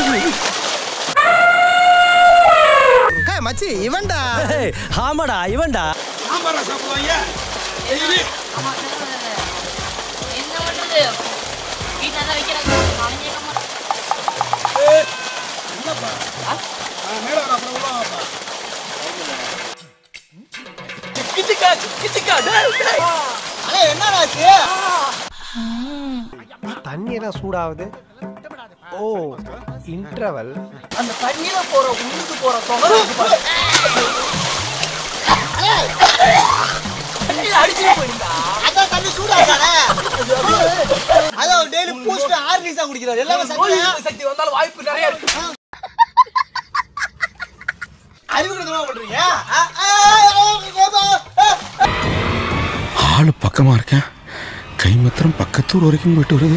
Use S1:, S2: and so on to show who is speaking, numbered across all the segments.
S1: ஏய், மச்சி இவன்டா
S2: ஏய், ஆமாடா இவன்டா
S3: சாம்பாரா சாப்பிடுவாங்க டெய்லி
S4: ஆமா, என்ன பண்றது வீட்டுல தான் வைக்கிறாங்க நானும் கேட்க மாட்டேன்
S3: என்னப்பா நான் மேல வர அப்புறம் உள்ள வாப்பா
S2: கிச்சிக்கா கிச்சிக்கா டேய் டேய்
S1: அண்ணே என்னடா ஆச்சு
S5: தண்ணி எல்லாம் சூடாகுது ஓ இன்டர்வல்
S2: அந்த தண்ணியில போற உள்ளுக்கு போற தொகை இருக்கு பாரு. தண்ணியில அடிச்சுட்டு போயிட்டா
S1: அதான் தண்ணி சூடாகானே அதான் டெய்லி பூஸ்ட் ஆர்லிஸா குடிக்கிறார் எல்லாமே
S2: நோய்
S1: சக்கரையா
S2: எதிர்ப்பு சக்தி வந்தாலும் வாய்ப்பு நிறைய இருக்கு
S1: அறிவு கிட்ட பண்றீங்க ஆ, ஆ, ஆ, ஆ, ஆ.
S6: ஆளு பக்கமா இருக்கேன் கை மாத்திரம் பக்கத்தூர் வரைக்கும் போயிட்டு வருது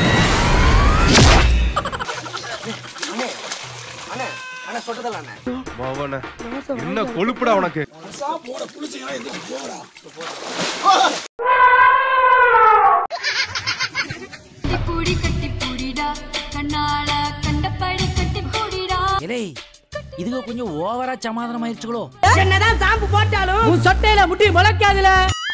S7: என்ன கொழுப்புடா உனக்கு
S3: சாப்போட புளிச்சிங்கன்னா எதுக்கு போடா
S8: கட்டிப்பூடி கட்டிப்பூடிடா கண்ணால கண்டபடி கட்டிப்பூடிடா
S9: இலை இதுங்க கொஞ்சம் ஓவரா சமாதானம் ஆயிடுச்சுகளோ
S10: என்னதான் சாம்பு போட்டாலும் உன் சொட்டையில முட்டி முளைக்காதுல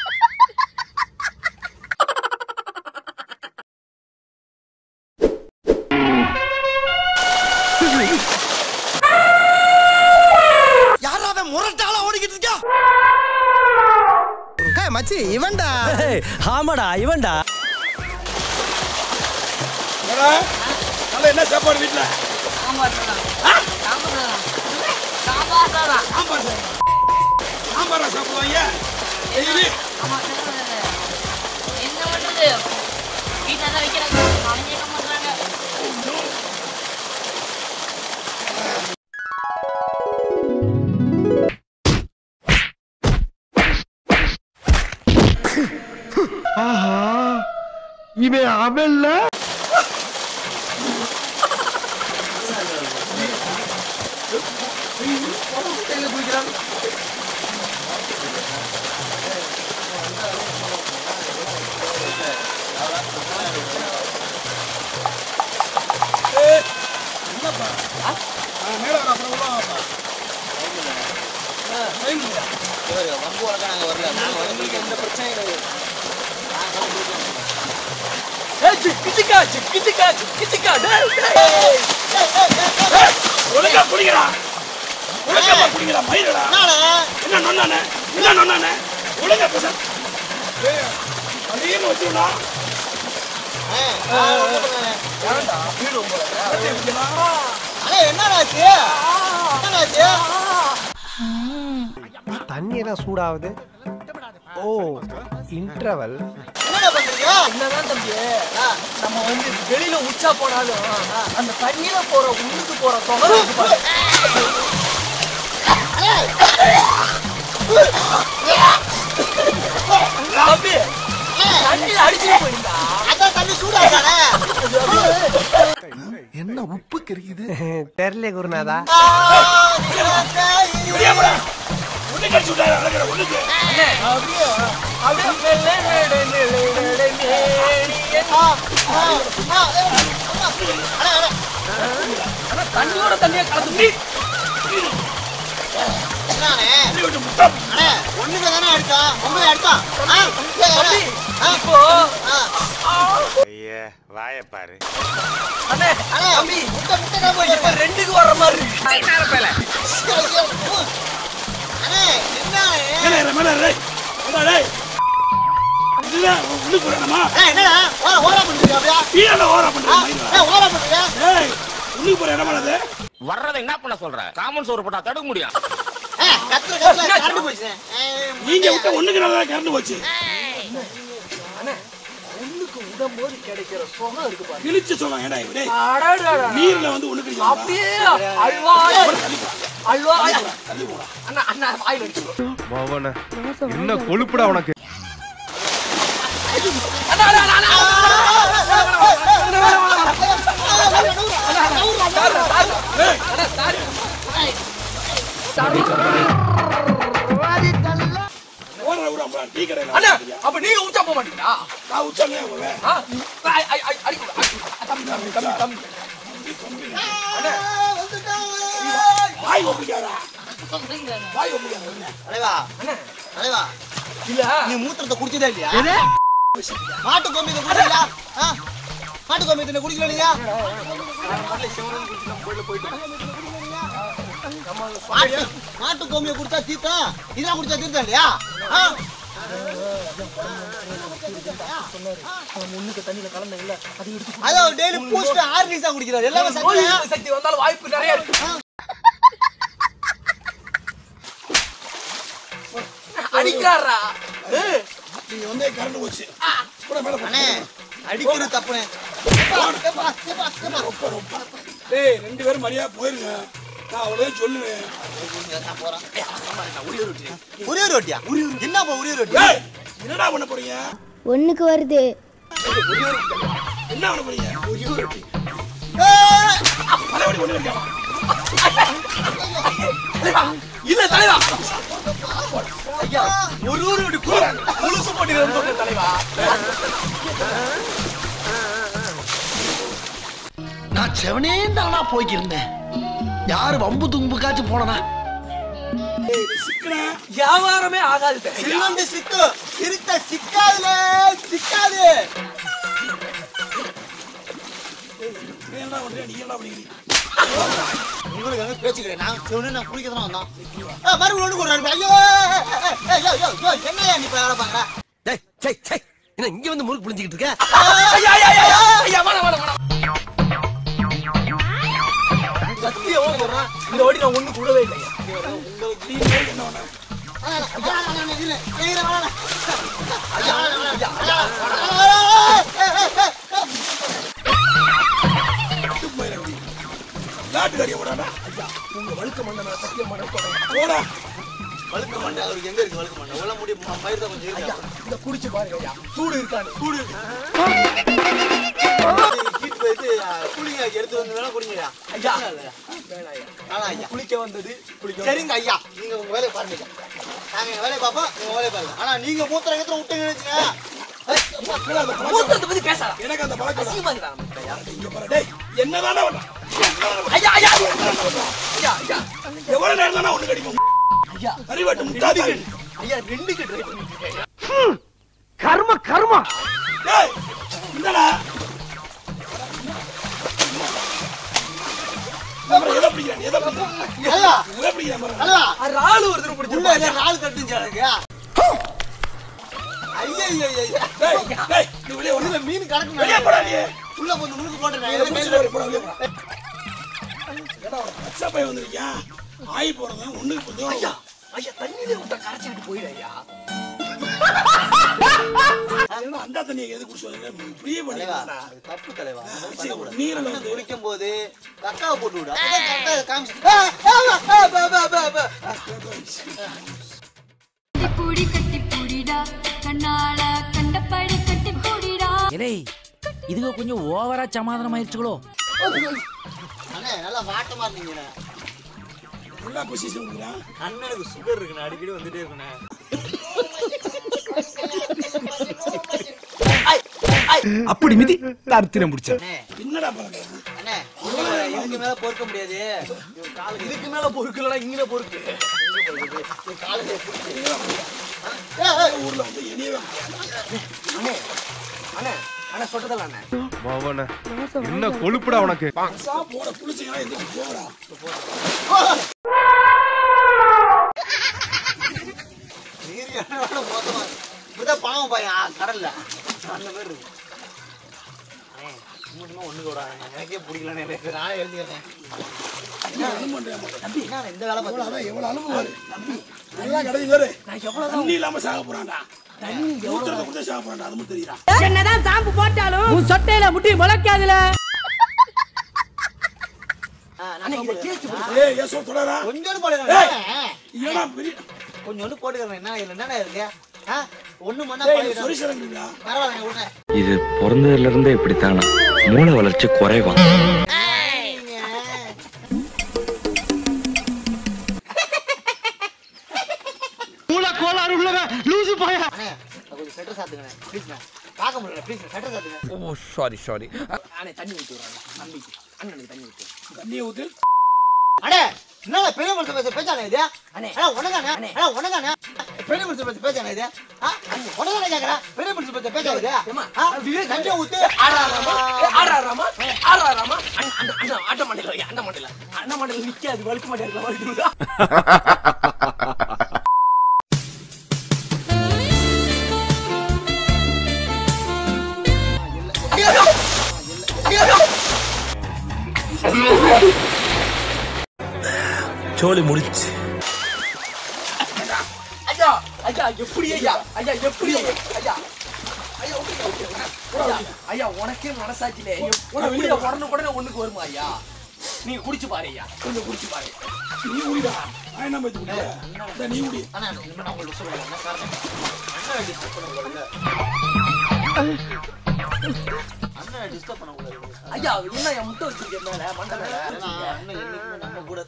S1: யாரா அவன் முரட்டால ஓடிக்கிட்டு இருக்கா ஏய், மச்சி இவன்டா
S2: ஏய், ஆமாடா இவன்டா
S3: ஏடா நல்ல என்ன சாப்பாடு வீட்டுல
S4: சாம்பார் சாதம் சாம்பார் சாதம் சாம்பார் சாதம்
S3: சாம்பார் சாப்பிடுவாங்க சாம்பாரா சாப்பிடுவாங்க டெய்லி
S4: ஆமா, என்ன பண்றது வீட்டுல தான் வைக்கிறாங்க நானும் கேட்க மாட்டாங்க
S7: இவன் அவன்ல
S3: என்னப்பா நான் மேல வர அப்புறம் உள்ள வாப்பா
S2: ஏய், சிக்கிச்சிக்கா சிக்கிச்சிக்கா சிக்கிச்சிக்கா டேய் டேய்
S3: ஒழுங்கா குடிக்கிறா ஒழுங்கா குடிக்கிறா மயிலடா என்ன நொன்னானே என்ன நொன்னானே ஒழுங்கா பேச அதிகமா வச்சுடா
S1: அண்ணே என்னடா ஆச்சு என்னடா ஆச்சு
S5: தண்ணி எல்லாம் சூடாகுது ஓ இன்டர்வல்
S1: என்னடா பண்றீங்க
S2: என்னதான் தம்பி நம்ம வந்து வெளியில உச்சா போனாலும் அந்த தண்ணியில போற உள்ளுக்கு போற தொகை இருக்கு பாரு. தம்பி தண்ணியில அடிச்சுட்டு போயிட்டா
S1: அதான் தண்ணி சூடாகானே
S6: என்ன உப்பு கறிக்குது
S5: தெரியல குருநாதா
S3: ஒண்ணு கடிச்சு விட்டாரு அழகிற ஒண்ணுக்கு
S2: அப்படியே மெல்ல நெடு நெடு நெடு நேடியே. ஆனா தண்ணியோட தண்ணியை கலந்து நீ
S1: என்னண்ணே
S3: தண்ணி விட்டு முத்தம்
S1: அண்ணே ஒண்ணுக்கு தானே அடிச்சான் ஒன்பது அடிச்சான் ஆ, ஏய்,
S2: தம்பி
S1: ஆ,
S2: இப்போ
S1: ஆ.
S6: வாயப்பாரு
S2: அண்ணே
S1: அண்ணே,
S2: தம்பி
S1: முட்டை முட்டை தான் போய்
S2: இப்ப ரெண்டுக்கு வர்ற மாதிரி இருக்கு
S1: ஐயோ, ஐயோ. அண்ணே என்ன
S3: மேல ஏறு, மேல ஏறு. வந்தா டேய் இல்ல உள்ளுக்கு வரணுமா
S1: அண்ணே, என்னடா ஓர ஓரா பண்றீங்க அப்படியா
S3: கீழே ஓரா
S1: ஆ,
S3: பண்றேன் மயிலடா
S1: ஏய், ஓரா பண்றீங்க
S3: ஏய் உள்ளுக்கு போற இடமானது
S6: வர்றதை என்ன பண்ண சொல்ற காமன் சோறு போட்டா தடுக்க முடியும்
S1: ஏய், கத்துற கத்துற கரண்டு போச்சு ஏய்,
S3: நீங்க விட்ட ஒண்ணுக்கு நல்லா கறந்து போச்சு
S2: ஒண்ணுக்கு உடம்போது கிடைக்கிற சுகம் இருக்கு பாரு
S3: கிழிச்சு சொல்ல ஏடா இவரு
S2: அடடடடா.
S3: நீர்ல வந்து ஒண்ணு கிடைக்கும்
S2: அப்படியே அல்வா அல்வா அண்ணா அண்ணா வாயில் அடிச்சு
S7: மவன என்ன கொழுப்புடா உனக்கு
S2: அண்ணா அண்ணா அண்ணா, அண்ணா அண்ணா சாரி
S3: ஓடுற ஊரா போறா, டீ கடையில
S2: அண்ணா அப்ப நீங்க உச்சா போக மாட்டீங்களா
S3: நான் உச்சாங்க போவேன்
S2: ஆ? ஐ, ஐ, ஐ, அடிக்க- அடி- தம்பி தம்பி தம்பி தம்பி
S3: வாய் ஒப்பிக்காதா வாய் ஒப்பிக்காதா
S1: தலைவா தலைவா
S2: இல்ல
S1: நீ மூத்திரத்தை குடிச்சதே இல்லையா மாட்டு கோமியத்தை குடிக்கலையா ஆ? மாட்டு கோமியத்தை குடிக்கல நீங்க மாட்டு- மாட்டு கோமிய குடிச்சா தீர்த்தம் இதெல்லாம் குடிச்சா தீர்த்தம் இல்லையா ஆ?
S2: முன்னுக்கு தண்ணியில கலந்த இல்ல அது எடுத்து
S1: அதான் டெய்லி பூஸ்ட் ஆர்லிஸா குடிக்கிறார் எல்லாமே
S2: நோய்
S1: சக்கரையா
S2: எதிர்ப்பு சக்தி வந்தாலும் வாய்ப்பு நிறைய இருக்கு அடிக்கிறாரா ஏய்,
S3: நீங்க வந்து கரண்ட் போச்சு கூட மேல போ.
S1: அண்ணே அடிக்கிறது தப்புனே ஏப்பா, ஏப்பா, ஏப்பா, ஏப்பா.
S3: டேய் ரெண்டு பேரும் மரியாதை போயிருங்க நான் அவ்வளவு சொல்லுவேன்
S1: நான் போறேன். ஒரே ஒரு ரொட்டியா என்னப்பா ஒரே ஒரு ரொட்டி
S3: டேய் என்னடா பண்ண போறீங்க
S8: ஒண்ணுக்கு வருது
S3: என்ன பண்ண போறீங்க ஒரே ஒரு ரொட்டி
S1: ஏய்!
S3: தலைவலி கொண்டு வைக்காம
S2: இல்ல தலைவா ஐயா ஒரு ஒரு இப்படி குழு- குலுசு போட்டுக்கிறேன்னு சொல்றேன் தலைவா
S11: நான் செவனே தானா போய்க்கிருந்தேன் யாரு வம்பு தும்புக்காச்சும் போனனா
S2: வியாபாரமே ஆகாது தலைவா.
S1: சில்வண்டு சிக்கு சிரித்த சிக்காதுல சிக்காது
S3: நீ என்ன பண்றீங்க நீ என்ன பண்ணீங்க
S1: உங்களுக்கு வந்து பேச்சுக்கிறேன் நான் சொன்னு நான் குளிக்க தான் வந்தோம் ஆ, மறுபடியும் ஒண்ணு கொடுறாரு ஐயோ ஐயோ ஐயோ ஐயோ என்னையா நீ இப்ப வேலை பாக்குற
S11: டேய் சே சே என்ன இங்க வந்து முறுக்கு புளிஞ்சிக்கிட்டு இருக்க
S2: ஐயா, ஐயா, ஐயா, ஐயா, ஐயா, வேணாம், வேணாம், வேணாம். சத்தியமா சொல்றேன், இந்த வாட்டி நான் ஒண்ணு கூடவே இல்லையா
S3: நாட்டு கறியை போடாடா
S2: உங்க வழுக்க மண்ணை நான் சத்தியம் பண்ண போறேன்
S3: போடா
S1: வழுக்க மண்டை அவருக்கு எங்க இருக்கு வழுக்க மண்டை உள்ள முடி மயிர் தான் கொஞ்சம்
S2: ஐயா
S1: இருக்கு
S2: இத குடிச்சு பாருங்க ஐயா சூடு இருக்கான்னு சூடு
S1: ஹீட் போயிட்டு கூலிங் எடுத்து வந்து வேணா குடிங்கடா
S2: ஐயா
S1: இல்லையா
S2: வேணாம் ஐயா
S1: ஆனா ஐயா
S2: குளிக்க வந்தது குளிக்க
S1: சரிங்க ஐயா நீங்க உங்க வேலையை பாருங்க நாங்க எங்க வேலையை பார்ப்போம் நீங்க வேலையை பாருங்க ஆனா நீங்க மூத்திரம் கீத்திரம் விட்டீங்கன்னு வச்சுங்க
S2: மூத்தத்தை பத்தி பேசலாம்
S3: எனக்கு அந்த பழக்கம்
S2: அசிங்கமா இருக்குடா நமக்கு ஐயா
S3: இங்க பாரு டேய் என்னதானே பண்ண
S2: ஐயா ஐயா ஐயா ஐயா
S3: எவ்வளவு நேரம் தானே ஒண்ணு கடிப்போம்
S2: ஐயா
S3: அறிவாட்டு முட்டாதி
S2: ஐயா ரெண்டுக்கு ட்ரை பண்ணிருக்கேன் ஐயா
S11: கர்ம கர்மா
S3: டேய் இந்தடா அப்புறம் எதை பிடிக்கிறேன் எதை பிடிக்கிறேன்
S1: ஐயா
S3: எதை பிடிக்கிறேன் பாரு.
S1: அல்லவா
S2: அது ஆளு ஒருத்தர்
S1: உள்ள
S2: பிடிச்சிருப்பாங்க
S1: ஏதோ நாள் கட்டுச்சு எனக்கு ஐயா ஐயா ஐயா
S3: டேய் டேய் நீ வெளியே வர
S1: உள்ள மீன் கணக்கு
S3: வெளியே போடா நீ
S1: உள்ள கொஞ்சம் முழுக்கு போட்டுறேன்
S3: இதை பிடிச்சிட்டு வர, போடா வெளியே போடா ஏடா ஒரு பச்சை பையன் வந்திருக்கியா ஆயி போறவன் ஒண்ணுக்கு கொஞ்சம்
S2: ஐயா ஐயா தண்ணியில விட்டா கரைச்சிக்கிட்டு போயிடு ஐயா
S3: ஏன்னா அந்த தண்ணியை எது குடிச்சு வந்து இப்படியே
S1: தலைவா
S3: பண்ணிடா
S1: அது தப்பு தலைவா அந்த மாதிரி பண்ணக்கூடாது.
S3: நீரில்
S1: வந்து
S3: வந்து
S1: குளிக்கும் போது கக்காவை போட்டு விடு அப்பதான் கரெக்டா காமிச்சு ஆ, ஆ, ஆ, பா, பா, பா, பா.
S8: பூடி கட்டி பூடிடா கண்ணால கண்டபடி கட்டி பூடிடா
S9: இலே இதுக கொஞ்சம் ஓவரா சமாதானம் ஆயிடுச்சுங்களோ
S1: அண்ணே நல்லா வாட்டமா இருந்தீங்கண்ணே
S3: ஃபுல்லா பொசிஷன் கொடுக்குறான்
S1: அண்ணனுக்கு சுகர் இருக்குண்ணே அடிக்கடி வந்துட்டே இருக்குண்ணே
S6: அப்படி மிதி தரித்திரம் பிடிச்ச
S1: அண்ணே
S3: என்னடா பழக்கம்
S1: அண்ணே இதுக்கு- இதுக்கு மேல பொறுக்க முடியாது இவன் காலுக்கு
S2: இதுக்கு மேல பொறுக்கலடா இங்கே பொறுக்கு
S1: இவன் காலுக்கு
S3: ஊர்ல வந்து இனியவே
S2: அண்ணே அண்ணே அண்ணே சொல்றதல்ல அண்ணே
S7: மவன என்ன கொழுப்புடா உனக்கு
S3: சா போட குளிச்சீங்கன்னா எதுக்கு போடா
S1: நீர் என்னோட மொத்தமா இப்பதான் பாவம் பையன் கடல்ல அந்த மாதிரி இருக்கு அண்ணே, சும்மா ஒண்ணு கூட எனக்கே பிடிக்கலன்னு எனக்கு நானே எழுதிக்கிறேன் தம்பி என்ன இந்த வேலை பார்த்து
S3: அதான் எவ்வளவு அனுபவம் தம்பி நல்லா கிடையாது வேறு தண்ணி இல்லாம சாக போறான்டா தண்ணி ஊத்துறத கொடுத்து சாக போறான்டா அது மட்டும் தெரியுதா
S10: என்னதான் சாம்பு போட்டாலும் உன் சொட்டையில முட்டி முளைக்காதுல
S1: அண்ணே இதை கேட்டு
S3: ஏய் ஏசோ தொடரா
S1: கொஞ்சோண்டு போடுறேன்
S3: ஏடா பெரிய
S1: கொஞ்சோண்டு போட்டுக்கிறேன் என்ன இதுல என்னடா இருக்கு ஆ ஒண்ணு மண்ணா
S3: ஏய்
S1: பழகிடும்.
S3: சொரிசரங்குடா
S1: பரவாயில்ல விடுறேன்
S6: இது பிறந்ததுல இருந்தே இப்படித்தானா மூளை வளர்ச்சி குறைவா
S11: மூல கோளாறு உள்ளவன் லூசு பாயா
S1: அண்ணே நான் கொஞ்சம் ஸ்வெட்டர் சாத்துக்கண்ணே ப்ளீஸ்ண்ணே தாக்க முடியல ப்ளீஸ் சட்டை தாத்துங்க
S12: ஓ சாரி சாரி
S2: அண்ணே தண்ணி ஊத்தி விடுறாங்க தம்பிக்கு அண்ணனுக்கு தண்ணி ஊத்தி
S3: தண்ணியை ஊத்து
S1: அடே என்னடா பெரிய மனுஷன் பேச பேச்சானே இது
S2: அண்ணே.
S1: அண்ணா உனதானே அண்ணா உனதானே பெரிய மனுஷன் பேச பேச்சானே இது ஆ உனதானே கேக்குறா பெரிய மனுஷன் பேச பேச்சா இது
S2: ஏம்மா,
S1: ஆ தண்ணியை ஊத்து
S2: ஆடாராமா ஆடாராமா ஆடாராமா அண்ணா அண்ணா ஆட்ட மாட்டேல அண்ணா மாட்டேல அண்ணா மாட்டேல நிக்காது வழுக்க மாட்டேல வழுக்குதா
S12: சோலி முடிச்சு
S2: ஐயா ஐயா எப்படி ஐயா ஐயா எப்படி ஐயா ஐயா ஐயா, okay, okay, okay. ஐயா, ஐயா உனக்கே மனசாட்சியில எப்படி உடனே உடனே ஒண்ணுக்கு வருமா ஐயா நீங்க குடிச்சு பாரு ஐயா கொஞ்சம் குடிச்சு பாரு
S3: நீ உடிடா நான் என்ன மாதிரி குடிக்கிறேன் நீ உடி
S1: அண்ணா இனிமே நான் உங்களுக்கு சொல்றேன் என்ன காரணம் அண்ணா டிஸ்டர்ப் பண்ணக்கூடாது அண்ணா டிஸ்டர்ப் பண்ணக்கூடாது
S2: ஐயா என்ன என் முட்டை வச்சிருக்கேன் மேல மண்டை மேல
S1: ஏன்னா அண்ணன் என்னைக்குமே நம்ம கூட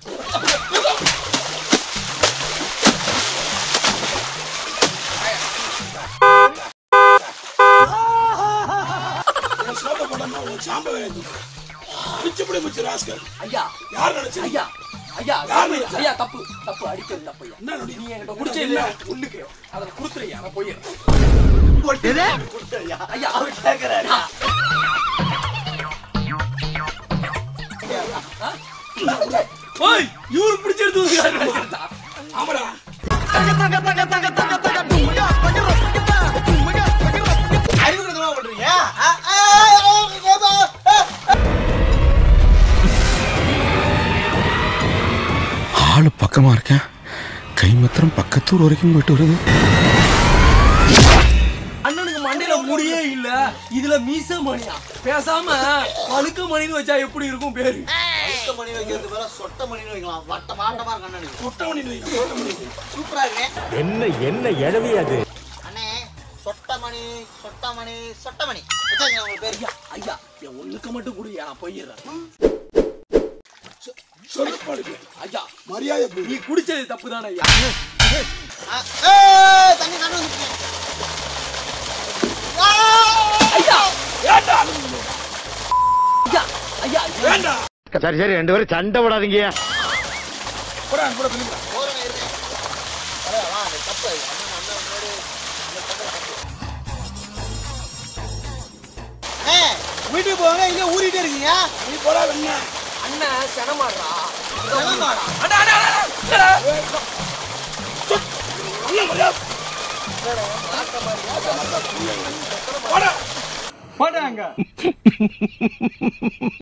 S3: என் சோப்பை போடாம உன் சாம்பை வேணும் பிச்சு பிடி பிச்சு ராஸ்கல்
S2: ஐயா
S3: யார் நினைச்சு
S2: ஐயா ஐயா
S3: யார் நினைச்சா?
S2: ஐயா தப்பு தப்பு அடிக்கிறது தப்பு ஐயா
S3: என்ன நொடி
S2: நீ என்கிட்ட குடிச்சே இல்ல ஒண்ணுக்கு அதை குடுத்துறியா நான் போயிடுறேன் ஐயா அவர் கேக்குறாரு ஓய் இவரு பிடிச்சிருது
S3: ஆமாடா
S1: அறிவுக்கு பண்றீங்க ஆ, ஆ, ஆ, ஆ, ஆ.
S6: ஆளு பக்கமா இருக்கேன் கை மாத்திரம் பக்கத்தூர் வரைக்கும் போயிட்டு வருது
S2: அண்ணனுக்கு மண்டையில முடியே இல்ல இதுல மீச மணியா பேசாம அழுக்க மணின்னு வச்சா எப்படி இருக்கும் பேரு
S1: சொட்ட மணி வைக்கிறது மேல சொட்ட மணி வைக்கலாம் வட்ட மாட்டமா இருக்கு அண்ணனுக்கு
S3: சொட்ட மணி வை சொட்ட மணி வை
S1: சூப்பரா இருக்கு
S12: என்ன என்ன எழவி அது
S1: அண்ணே சொட்ட மணி சொட்ட மணி சொட்ட மணி வச்சாங்க உங்களுக்கு பேர்
S2: ஐயா ஐயா என் ஒண்ணுக்கு மட்டும் குடியா நான் போயிடுறேன்
S3: சொருப்பாடு
S2: ஐயா
S3: மரியாதை போய்
S2: நீ குடிச்சது தப்பு தானே ஐயா
S1: ஆ, ஏய், தண்ணி கண்ணு ஊத்திட்டேன். ஆ!
S2: ஐயா
S3: ஏண்டா
S2: ஐயா ஐயா
S3: வேண்டா
S11: சரி சரி ரெண்டு பேரும் சண்டை விடாதீங்க
S3: கூட கூட பிள்ளைங்க
S1: போறேன் இருங்க. பரவாயில்ல, வா, அது தப்பு அது. அண்ணன் அண்ணன் முன்னாடி இந்த பக்கம் தப்பு. அண்ணே, வீட்டுக்கு போங்க இங்க ஊறிட்டே இருக்கீங்க
S3: நீ போடா வெண்ண
S2: அண்ணன் செனமாடுறா
S1: கிளம்பாடா.
S2: அண்ணா அண்ணா அண்ணா, அண்ணா
S3: நல்ல மரியாதை போடா
S2: போடாங்க